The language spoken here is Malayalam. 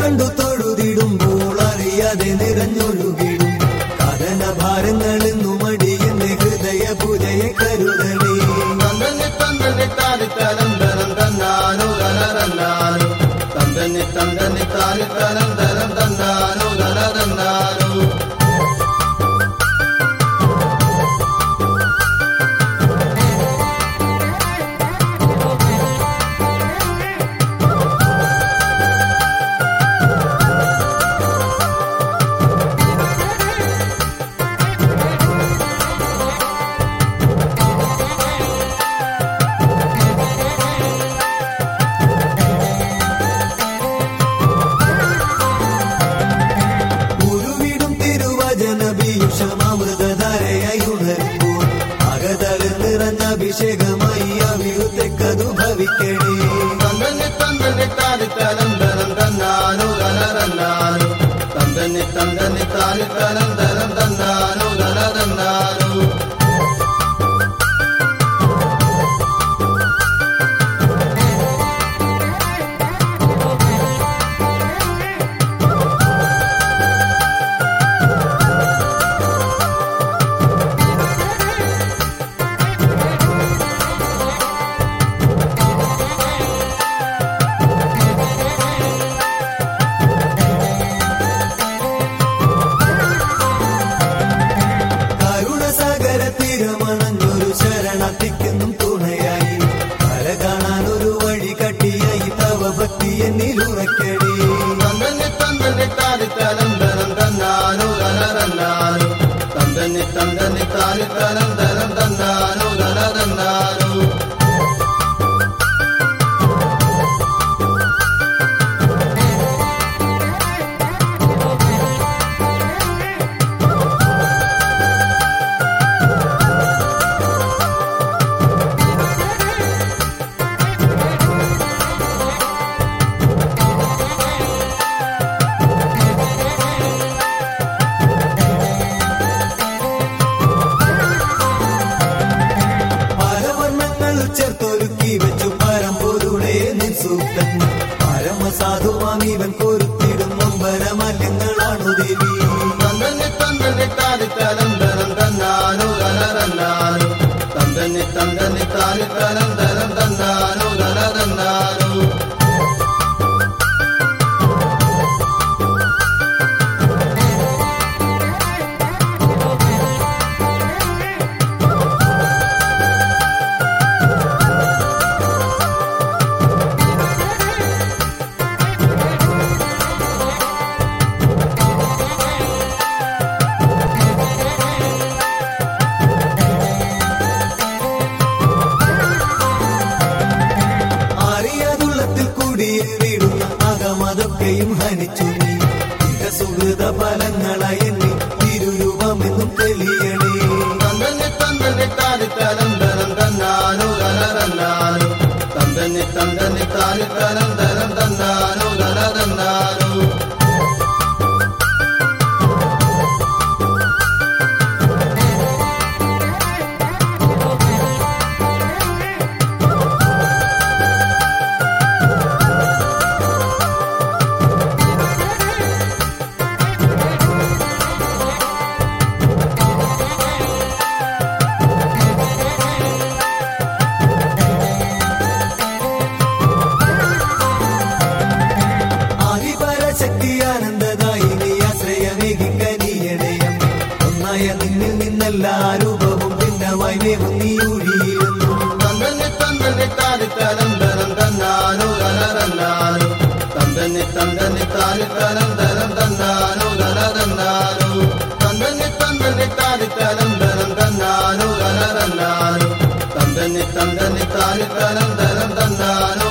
കണ്ടു തൊഴുതിടുമ്പോൾ അറിയാതെ നിറഞ്ഞൊഴുകിടും കഥന ഭാരങ്ങളെന്നും അടിയെന്ന് ഹൃദയ പൂജയെ കരുതണേ തന്തന്നെ തന്തന്നെ താലി തലന്തരം തന്നാനോ തലതന്നാനോ തന്തന്നെ തന്തന്നെ താലി തലന്തരം തന്നാനോ തലതന്നാനോ ഉരുവിടും തിരുവചന ഭീഷമാമൃതധാരയായി ഉണരുമ്പോൾ അകതളിർ നിറഞ്ഞ അഭിഷേകമായി അവിടുത്തേക്കതു ഭവിക്കണേ തന്തന്നെ തന്തന്നെ താലി തലന്തരം തന്നാനോ തലതന്നാനോ തന്തന്നെ തന്തന്നെ താലി തലന്തരം തന്നാനോ തലതന്നാനോ കരുണസാഗര തിരമണഞ്ഞൊരു ശരണത്തിക്കെന്നും തുണയായി കര കാണാൻ ഒരു വഴി കട്ടിയായി തവ ഭക്തി എന്നിൽ ഉറക്കണേ തന്തന്നെ തന്തന്നെ താലി തലന്തരം തന്നാനോ തലതന്നാനോ തന്തന്നെ തന്തന്നെ താലി തലന്തരം തന്നാനോ തലതന്നാനോ പലവർണ്ണങ്ങൾ ചേർത്തൊരുക്കി വെച്ചു പരമ്പൊരുളെ നിൻസൂക്തൻ പരമസാധുവാമിവൻ കൊരുത്തിടും നൊമ്പരമല്യങ്ങളാണു ദേവി തന്തന്നെ തന്തന്നെ താലി തലന്തരം തന്നാനോ തലതന്നാനോ തന്തന്നെ തന്തന്നെ താലി തലന്തരം തന്നാനോ തലതന്നാനോ അറിയാതുള്ളത്തിൽ കുടിയേറിടുന്ന അകമതൊക്കെയും ഹനിച്ചു നീ സുഹൃത ഫലങ്ങളായി എണ്ണി തിരുരൂപമെന്നും തെളിയണേ തന്തന്നെ തന്തന്നെ താലി തലന്തരം തന്നാനോ തലതന്നാനോ തന്തന്നെ തന്തന്നെ താലി തലന്തരം തന്നാനോ തലതന്നാനോ ആദിപരശക്തി ആനന്ദതായി നീ ആശ്രയമേകി കനിയണയം ഒന്നായ നിന്നിൽ നിന്നെല്ലാ രൂപവും ഭിന്നമായി വേവും നീ ഒഴിയിരുന്നു തന്തന്നെ തന്തന്നെ താലി തലന്തരം തന്നാനോ തലതന്നാനോ തന്തന്നെ തന്തന്നെ താലി തലന്തരം തന്നാനോ തലതന്നാനോ തന്തന്നെ തന്തന്നെ താലി തലന്തരം തന്നാനോ തലതന്നാനോ തന്തന്നെ തന്തന്നെ താലി തലന്തരം തന്നാനോ